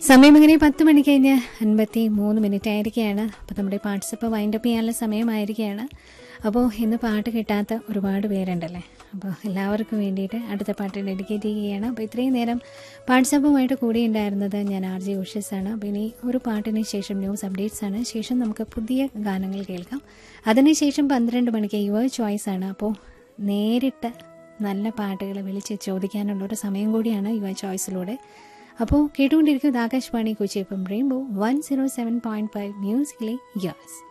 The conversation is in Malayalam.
സമയം അങ്ങനെ പത്ത് മണി കഴിഞ്ഞ് അൻപത്തി മൂന്ന് മിനിറ്റ് ആയിരിക്കുകയാണ് അപ്പോൾ നമ്മുടെ വാട്സപ്പ് വൈൻഡപ്പ് ചെയ്യാനുള്ള സമയമായിരിക്കുകയാണ് അപ്പോൾ ഇന്ന് പാട്ട് കിട്ടാത്ത ഒരുപാട് പേരുണ്ടല്ലേ അപ്പോൾ എല്ലാവർക്കും വേണ്ടിയിട്ട് അടുത്ത പാട്ട് ഡെഡിക്കേറ്റ് ചെയ്യുകയാണ് അപ്പോൾ ഇത്രയും നേരം വാട്സപ്പുമായിട്ട് കൂടി ഉണ്ടായിരുന്നത് ഞാൻ ആർ ജെ ഉഷസ് ആണ് അപ്പോൾ ഇനി ഒരു പാട്ടിന് ശേഷം ന്യൂസ് അപ്ഡേറ്റ്സ് ആണ് ശേഷം നമുക്ക് പുതിയ ഗാനങ്ങൾ കേൾക്കാം അതിനുശേഷം പന്ത്രണ്ട് മണിക്ക് യുവർ ചോയ്സ് ആണ് അപ്പോൾ നേരിട്ട് നല്ല പാട്ടുകൾ വിളിച്ച് ചോദിക്കാനുള്ള ഒരു സമയം കൂടിയാണ് യുവ ചോയ്സിലൂടെ അപ്പോൾ കേട്ടുകൊണ്ടിരിക്കുന്നത് Akashvani Kochi F M rainbow one zero seven point five musically yours